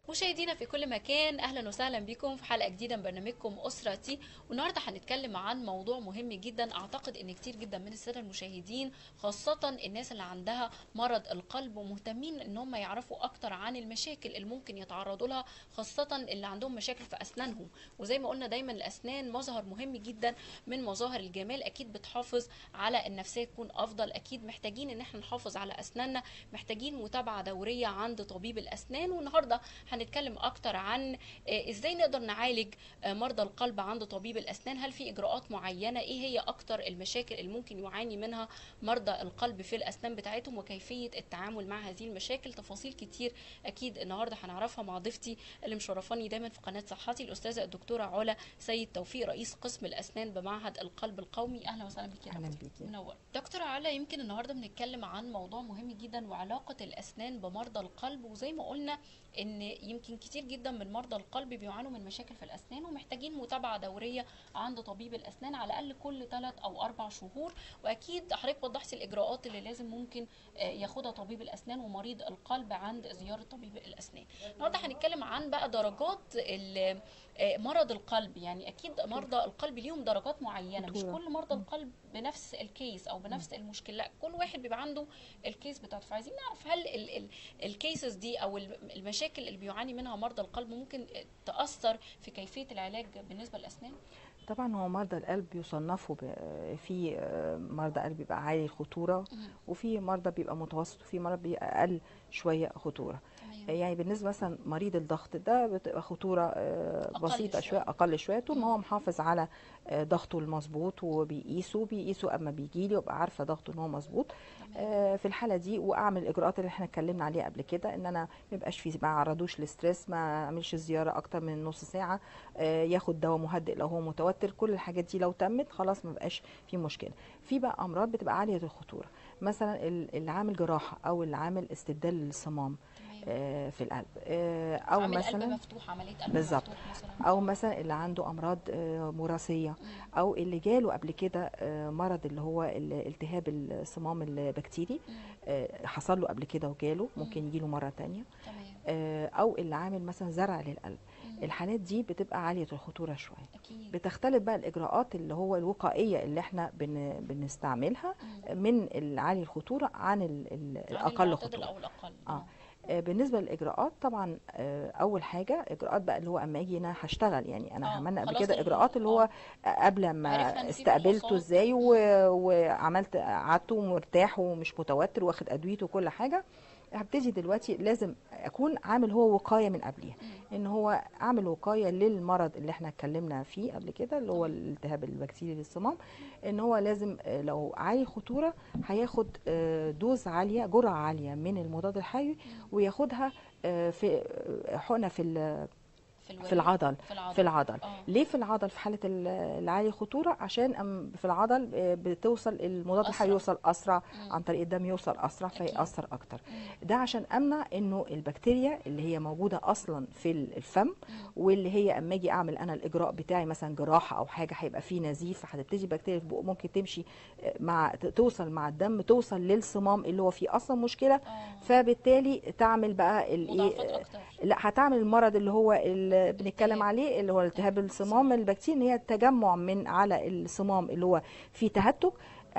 مشاهدينا في كل مكان اهلا وسهلا بكم في حلقه جديده من برنامجكم اسرتي والنهارده هنتكلم عن موضوع مهم جدا اعتقد ان كتير جدا من الساده المشاهدين خاصه الناس اللي عندها مرض القلب ومهتمين ان هم يعرفوا اكتر عن المشاكل اللي ممكن يتعرضوا لها خاصه اللي عندهم مشاكل في اسنانهم وزي ما قلنا دايما الاسنان مظهر مهم جدا من مظاهر الجمال اكيد بتحافظ على النفسيه تكون افضل اكيد محتاجين ان احنا نحافظ على اسناننا محتاجين متابعه دوريه عند طبيب الاسنان والنهارده هنتكلم اكتر عن آه، ازاي نقدر نعالج آه، مرضى القلب عند طبيب الاسنان هل في اجراءات معينه ايه هي اكتر المشاكل اللي ممكن يعاني منها مرضى القلب في الاسنان بتاعتهم وكيفيه التعامل مع هذه المشاكل تفاصيل كتير اكيد النهارده هنعرفها مع ضيفتي اللي مشرفاني دايما في قناه صحتي الاستاذه الدكتوره علا سيد توفيق رئيس قسم الاسنان بمعهد القلب القومي اهلا وسهلا بك يا اهلا دكتور. بيكي منور دكتورة علا يمكن النهارده بنتكلم عن موضوع مهم جدا وعلاقة الأسنان بمرضى القلب وزي ما قلنا إن يمكن كتير جدا من مرضى القلب بيعانوا من مشاكل في الأسنان ومحتاجين متابعة دورية عند طبيب الأسنان على الأقل كل ثلاث أو أربع شهور وأكيد حضرتك وضحتي الإجراءات اللي لازم ممكن آه، ياخدها طبيب الأسنان ومريض القلب عند زيارة طبيب الأسنان. النهارده هنتكلم عن بقى درجات ال- آه، مرض القلب يعني أكيد مرضى القلب ليهم درجات معينة مش خطورة. كل مرضى القلب بنفس الكيس او بنفس المشكله لا كل واحد بيبقى عنده الكيس بتاعته فعايزين نعرف هل ال ال الكيسز دي او ال- المشاكل اللي بيعاني منها مرضى القلب ممكن تاثر في كيفيه العلاج بالنسبه للاسنان طبعا هو مرضى القلب يصنفوا ب- في آه، مرضى قلب بيبقى عالي الخطوره وفي مرضى بيبقى متوسط وفي مرضى بيبقى اقل شويه خطوره تمام يعني بالنسبه مثلا مريض الضغط ده بتبقى خطوره آه، أقل بسيطه شوية. شويه اقل شويه طول ما هو محافظ على آه، ضغطه المظبوط وبيقيسه بيقيسه اما بيجي لي وابقى عارفه ضغطه ان هو مظبوط تمام آه، في الحاله دي واعمل الاجراءات اللي احنا اتكلمنا عليها قبل كده ان انا ما يبقاش في ما اعرضوش لستريس ما اعملش زياره اكتر من نص ساعه آه، ياخد دواء مهدئ لو هو متوتر كل الحاجات دي لو تمت خلاص ما بقاش في مشكله في بقى امراض بتبقى عاليه الخطوره مثلا ال- اللي عامل جراحه او اللي عامل استبدال للصمام تمام آه، في القلب آه، او عامل قلب مثلا مفتوح عمليه قلب بالظبط. مفتوح مثلا او مثلا اللي عنده امراض آه، وراثيه مم. او اللي جاله قبل كده آه، مرض اللي هو ال- التهاب الصمام البكتيري مم. آه، حصل له قبل كده وجاله ممكن يجي له مره تانية تمام آه، او اللي عامل مثلا زرع للقلب مم. الحالات دي بتبقى عاليه الخطوره شويه اكيد بتختلف بقى الاجراءات اللي هو الوقائيه اللي احنا بن بنستعملها مم. من العالي الخطوره عن ال- ال- عن الاقل المعتدل خطوره او الاقل اه آه، بالنسبه للاجراءات طبعا آه، اول حاجه اجراءات بقى اللي هو اما اجي انا هشتغل يعني انا آه، عملنا قبل خلاص كده ال- اجراءات اللي هو قبل ما عرفنا إن في استقبلته فحوصات. ازاي و- وعملت قعدته مرتاح ومش متوتر واخد ادويته وكل حاجه هبتدي دلوقتي لازم اكون عامل هو وقايه من قبلها مم. ان هو اعمل وقايه للمرض اللي احنا اتكلمنا فيه قبل كده اللي هو الالتهاب البكتيري للصمام ان هو لازم آه، لو عالي خطوره هياخد آه، دوز عاليه جرعه عاليه من المضاد الحيوي وياخدها آه، في آه، حقنه في ال- في, في العضل في العضل في العضل اه ليه في العضل في حاله ال- العالي الخطوره عشان أم- في العضل آه، بتوصل المضاد أسرع. الحيوي يوصل اسرع مم. عن طريق الدم يوصل اسرع أكيد. فيأثر اكتر مم. ده عشان امنع انه البكتيريا اللي هي موجوده اصلا في ال- الفم مم. واللي هي اما اجي اعمل انا الاجراء بتاعي مثلا جراحه او حاجه هيبقى فيه نزيف فهتبتدي البكتيريا في بقه ممكن تمشي آه، مع ت- توصل مع الدم توصل للصمام اللي هو فيه اصلا مشكله اه فبالتالي تعمل بقى مضاعفات الايه اكتر لا هتعمل المرض اللي هو اللي بنتكلم التهاب. عليه اللي هو التهاب الصمام البكتيري ان هي تجمع من على الصمام اللي هو فيه تهتك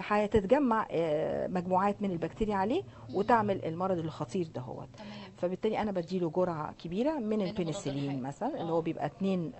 هتتجمع آه، مجموعات من البكتيريا عليه وتعمل المرض الخطير ده هو تمام فبالتالي انا بديله جرعه كبيره من من البنسلين المضاد مثلا اللي آه. هو بيبقى 2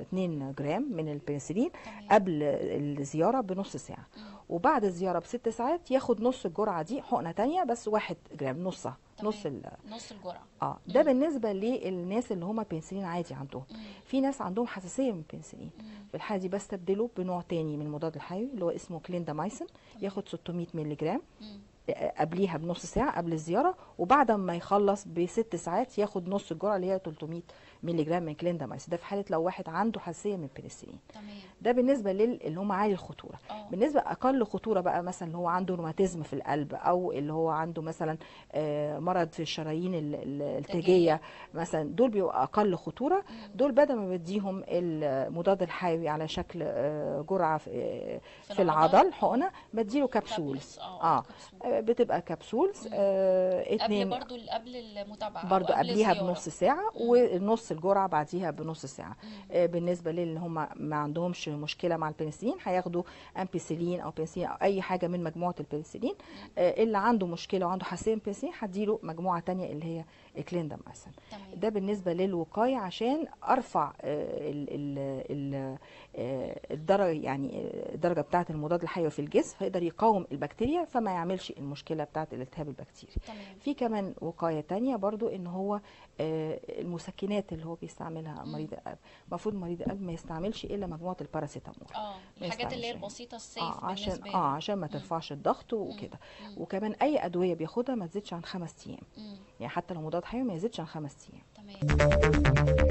2 جرام من البنسلين تمام قبل الزياره بنص ساعه مم. وبعد الزياره بست ساعات ياخد نص الجرعه دي حقنه تانية بس 1 جرام نصها تمام. نص ال نص الجرعه اه ده مم. بالنسبه للناس اللي هم بنسلين عادي عندهم مم. في ناس عندهم حساسيه من البنسلين مم. في الحاله دي بستبدله بنوع تاني من المضاد الحيوي اللي هو اسمه كليندامايسين ياخد 600 مللي جرام مم. قبليها بنص ساعه قبل الزياره وبعد ما يخلص بست ساعات ياخد نص الجرعه اللي هي 300 مللي جرام من كليندامايسين ده في حاله لو واحد عنده حساسيه من البنسلين تمام ده بالنسبه لل اللي هم عالي الخطوره اه بالنسبه اقل خطوره بقى مثلا اللي هو عنده روماتيزم في القلب او اللي هو عنده مثلا آه، مرض في الشرايين ال- ال- التاجيه مثلا دول بيبقوا اقل خطوره مم. دول بدل ما بديهم المضاد الحيوي على شكل آه، جرعه في, آه، في العضل حقنه بديله كبسول كابلس، اه اه كبسول. آه، آه، بتبقى كبسولز مم. آه، قبل اتنين برضو قبل المتابعه أو برضو قبل قبليها الزيارة. بنص ساعة مم. ونص الجرعة بعديها بنص ساعة مم. آه، بالنسبة للي هم ما عندهمش مشكلة مع البنسلين هياخدوا امبيسيلين او بنسلين او اي حاجة من مجموعة البنسلين آه، اللي عنده مشكلة وعنده حساسية من البنسلين هديله مجموعة تانية اللي هي كليندامايسين تمام ده بالنسبة للوقاية عشان ارفع آه، ال- ال- ال- آه، الدرجة يعني آه، الدرجة بتاعة المضاد الحيوي في الجسم فيقدر يقاوم البكتيريا فما يعملش المشكلة بتاعة الالتهاب البكتيري تمام في كمان وقاية تانية برضو ان هو آه، المسكنات اللي هو بيستعملها مم. مريض القلب المفروض مريض القلب ما يستعملش الا مجموعة الباراسيتامول اه الحاجات اللي هي يستعملش. البسيطه السيف اه عشان بالنسبه اه له. عشان ما مم. ترفعش الضغط وكده مم. وكمان اي ادويه بياخدها ما تزيدش عن خمس ايام مم. يعني حتى لو مضاد حيوي ما يزيدش عن خمس ايام تمام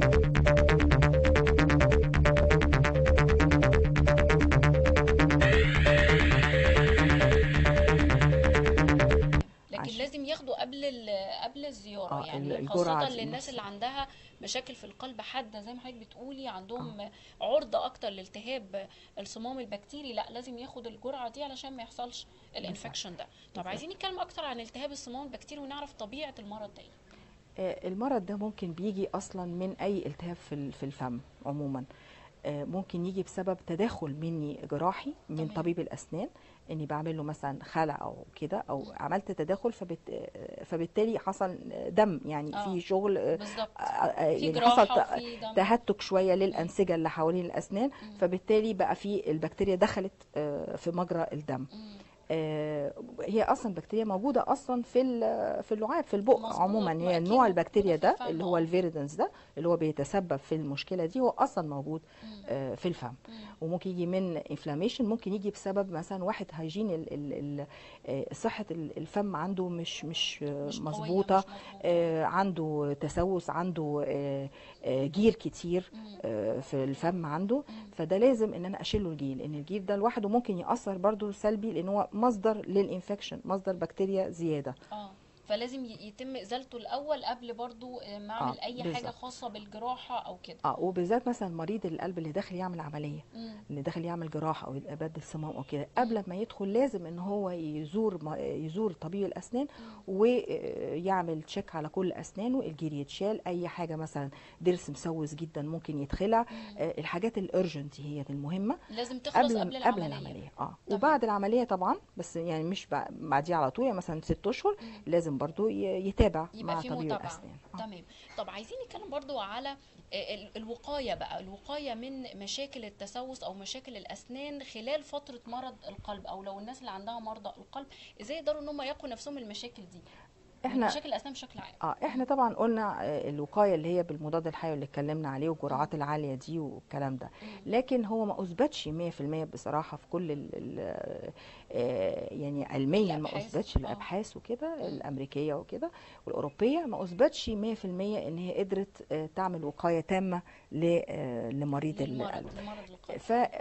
لكن عشان- لازم ياخدوا قبل ال- قبل الزياره آه، يعني الجرعة خاصه دي للناس نفس- اللي عندها مشاكل في القلب حاده زي ما حضرتك بتقولي عندهم عرضه اكتر لالتهاب الصمام البكتيري لا لازم ياخد الجرعه دي علشان ما يحصلش الانفكشن ده طب بالظبط. عايزين نتكلم اكتر عن التهاب الصمام البكتيري ونعرف طبيعه المرض ده ايه آه، المرض ده ممكن بيجي اصلا من اي التهاب في ال- في الفم عموما آه، ممكن يجي بسبب تدخل مني جراحي من تمام. طبيب الاسنان اني بعمل له مثلا خلع او كده او عملت تدخل فبت... آه، فبالتالي حصل دم يعني آه. في شغل آه، بالظبط آه، آه، في يعني جراحه حصل ت- وفي دم تهتك شويه للانسجه اللي حوالين الاسنان مم. فبالتالي بقى في البكتيريا دخلت آه، في مجرى الدم مم. آه، هي اصلا بكتيريا موجوده اصلا في ال- في اللعاب في البق مظبوط، عموما ما هي أكيد نوع موجودة البكتيريا في ده الفم، اللي هو آه. الفيريدنس ده اللي هو بيتسبب في المشكله دي هو اصلا موجود مم. آه، في الفم مم. وممكن يجي من انفلاميشن ممكن يجي بسبب مثلا واحد هيجين ال- ال- ال- آه، صحه ال- الفم عنده مش مش آه، مش قوية، مظبوطه مش مظبوطة. آه، عنده تسوس عنده آه، آه، جير كتير مم. آه، في الفم عنده مم. فده لازم ان انا اشيله الجيل لان الجيل ده لوحده ممكن ياثر برضو سلبي لان هو مصدر للانفكشن مصدر بكتيريا زياده اه فلازم ي- يتم ازالته الاول قبل برضو آه، ما اعمل آه، اي حاجه بالظبط. خاصه بالجراحه او كده اه وبالذات مثلا مريض القلب اللي داخل يعمل عمليه مم. اللي داخل يعمل جراحه او يبدل صمام او كده قبل ما يدخل لازم ان هو يزور ما- يزور طبيب الاسنان ويعمل تشيك على كل اسنانه الجير يتشال اي حاجه مثلا ضرس مسوس جدا ممكن يتخلع آه، الحاجات الارجنت هي المهمه لازم تخلص قبل قبل قبل العمليه, العمليه اه تمام. وبعد العمليه طبعا بس يعني مش بع- بعديها على طول يعني مثلا ست اشهر مم. لازم برضو ي- يتابع يبقى مع في طبيب متابعه الاسنان آه. تمام طب عايزين نتكلم برضو على آه، ال- الوقايه بقى الوقايه من مشاكل التسوس او مشاكل الاسنان خلال فتره مرض القلب او لو الناس اللي عندها مرضى القلب ازاي يقدروا ان هم يقوا نفسهم من المشاكل دي من احنا مشاكل الاسنان بشكل عام اه احنا طبعا قلنا آه، الوقايه اللي هي بالمضاد الحيوي اللي اتكلمنا عليه والجرعات العاليه دي والكلام ده مم. لكن هو ما اثبتش 100% بصراحه في كل ال ال آه، يعني علميا ما الأبحاث، اثبتش آه. الابحاث وكده مم. الامريكيه وكده والاوروبيه ما اثبتش 100% ان هي قدرت آه، تعمل وقايه تامه ل- آه، لمريض للمرض القلب لمرض القلب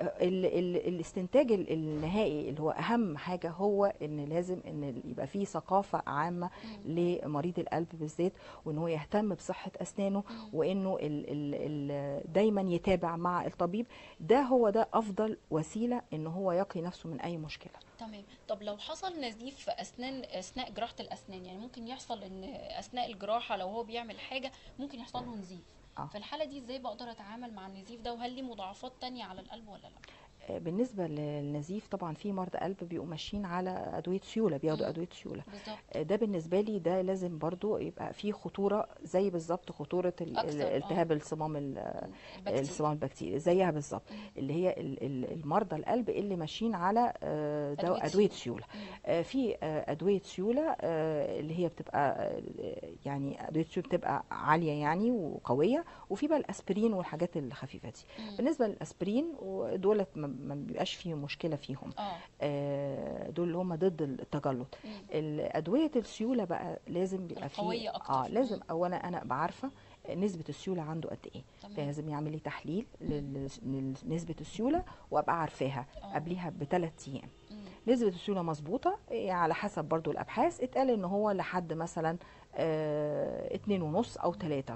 فالاستنتاج النهائي اللي هو اهم حاجه هو ان لازم ان يبقى في ثقافه عامه مم. لمريض القلب بالذات وان هو يهتم بصحه اسنانه مم. وانه ال ال ال دايما يتابع مع الطبيب ده هو ده افضل وسيله ان هو يقي نفسه من اي مشكله تمام طب لو حصل نزيف في اسنان اثناء جراحه الاسنان يعني ممكن يحصل ان اثناء الجراحه لو هو بيعمل حاجه ممكن يحصل له نزيف آه. في الحاله دي ازاي بقدر اتعامل مع النزيف ده وهل ليه مضاعفات تانية على القلب ولا لا آه، بالنسبه للنزيف طبعا في مرضى قلب بيبقوا ماشيين على ادويه سيوله بياخدوا مم. ادويه سيوله بالظبط آه، ده بالنسبه لي ده لازم برضو يبقى فيه خطوره زي بالظبط خطوره ال- أكثر، ال- آه. التهاب الصمام ال- البكتيريا. الصمام البكتيري زيها بالظبط مم. اللي هي ال- ال- المرضى القلب اللي ماشيين على آه، أدوية دواء ادويه سيوله مم. آه، في آه، ادويه سيوله آه، اللي هي بتبقى آه، يعني ادويه سيوله بتبقى عاليه يعني وقويه وفي بقى الاسبرين والحاجات الخفيفه دي مم. بالنسبه للاسبرين ودولت ما ما بيبقاش فيه مشكله فيهم اه آه، دول اللي هم ضد التجلط مم. الادويه السيوله بقى لازم بيبقى فيه القوية أكتر. اه لازم مم. اولا انا ابقى عارفه نسبه السيوله عنده قد ايه تمام لازم يعمل لي تحليل لل- لنسبه السيوله وابقى عارفاها آه. قبليها بثلاث ايام مم. نسبة السيولة مظبوطة إيه، على حسب برضو الأبحاث اتقال إن هو لحد مثلا آه، اتنين ونص أو تلاتة مم.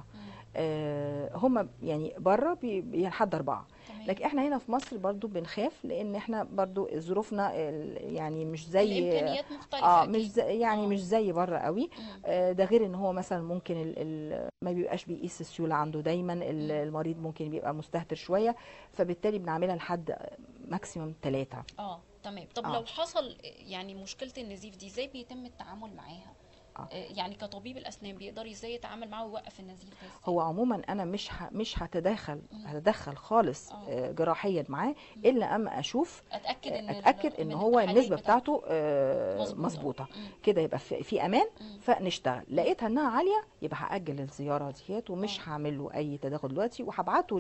آه، هم يعني بره بي- بي- لحد اربعه تمام لكن احنا هنا في مصر برضو بنخاف لان احنا برضو ظروفنا ال- يعني مش زي الامكانيات مختلفه اه أكيد. مش زي يعني آه. مش زي بره قوي مم. آه، ده غير ان هو مثلا ممكن ال ال ما بيبقاش بيقيس السيوله عنده دايما ال- مم. المريض ممكن بيبقى مستهتر شويه فبالتالي بنعملها لحد ماكسيموم ثلاثه اه تمام طب آه. لو حصل يعني مشكله النزيف دي ازاي بيتم التعامل معاها آه. آه، يعني كطبيب الاسنان بيقدر ازاي يتعامل معاه ويوقف النزيف ده إزاي؟ هو عموما انا مش ه... مش هتدخل مم. هتدخل خالص آه. آه، جراحيا معاه الا اما اشوف اتاكد ان ال- اتاكد ان من هو التحاليل النسبه بتاعته آه، مظبوطة. مظبوطه مم. كده يبقى في, في امان مم. فنشتغل لقيتها انها عاليه يبقى هاجل الزياره ديت ومش آه. هعمل له اي تدخل دلوقتي وهبعته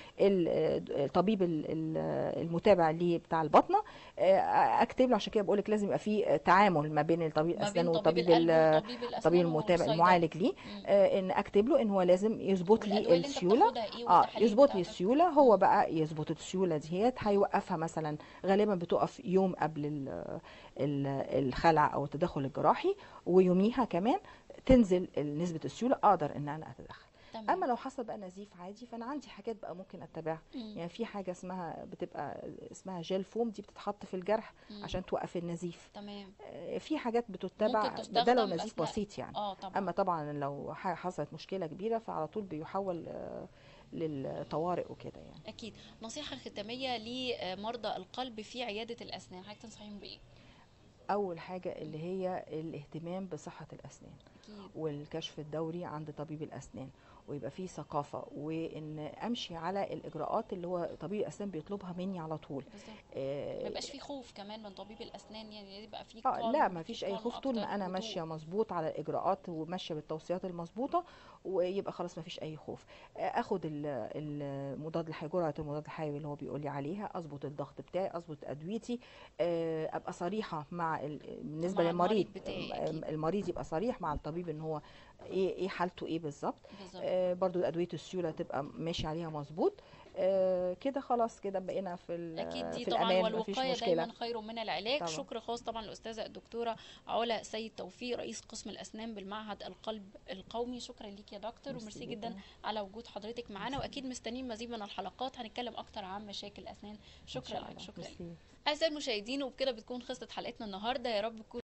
للطبيب المتابع ليه بتاع البطنه آه، اكتب له عشان كده بقول لك لازم يبقى في تعامل ما بين طبيب ما الاسنان بين طبيب وطبيب القلب ال- وطبيب الاسنان الطبيب المتابع والصيدلي. المعالج ليه مم. آه، ان اكتب له ان هو لازم يظبط والأدوية لي اللي أنت السيوله بتاخدها إيه اه والتحاليل يظبط لي بتاعتك؟ السيوله هو بقى يظبط السيوله ديت هيوقفها مثلا غالبا بتقف يوم قبل ال- ال- الخلع او التدخل الجراحي ويوميها كمان تنزل نسبه السيوله اقدر ان انا اتدخل تمام. اما لو حصل بقى نزيف عادي فانا عندي حاجات بقى ممكن اتبعها مم. يعني في حاجه اسمها بتبقى اسمها جيل فوم دي بتتحط في الجرح مم. عشان توقف النزيف تمام آه، في حاجات بتتبع ممكن ده تستخدم لو نزيف أثناء- بسيط يعني اه طبعا اما طبعا لو ح- حصلت مشكله كبيره فعلى طول بيحول آه، للطوارئ وكده يعني اكيد نصيحه ختاميه لمرضى القلب في عياده الاسنان حضرتك تنصحيهم بايه اول حاجه اللي هي الاهتمام بصحه الاسنان اكيد والكشف الدوري عند طبيب الاسنان ويبقى فيه ثقافه وان امشي على الاجراءات اللي هو طبيب الاسنان بيطلبها مني على طول بالظبط آه، ما يبقاش في خوف كمان من طبيب الاسنان يعني يبقى في اه calm، لا ما في فيش اي calm خوف طول أكتر، ما انا هدوء. ماشيه مظبوط على الاجراءات وماشيه بالتوصيات المظبوطه ويبقى خلاص ما فيش اي خوف آه، اخد ال- المضاد الحيوي جرعه المضاد الحيوي اللي هو بيقول لي عليها اظبط الضغط بتاعي اظبط ادويتي آه، ابقى صريحه مع ال- بالنسبه مع للمريض المريض بتاعي آه، أكيد. المريض يبقى صريح مع الطبيب ان هو ايه ايه حالته ايه بالظبط بالظبط آه، برضو ادويه السيوله تبقى ماشي عليها مظبوط آه، كده خلاص كده بقينا في ال- اكيد دي في طبعا الامان مفيش والوقايه مشكله دايما خير من العلاج طبعا. شكر خاص طبعا للاستاذه الدكتوره علا سيد توفيق رئيس قسم الاسنان بالمعهد القلب القومي شكرا ليك يا دكتور ميرسي وميرسي جداً. جدا على وجود حضرتك معانا واكيد مستنيين مزيد من الحلقات هنتكلم اكتر عن مشاكل الاسنان إن شكرا شاء لك الله. شكرا لك ميرسي. اعزائي المشاهدين وبكده بتكون خلصت حلقتنا النهارده يا رب تكون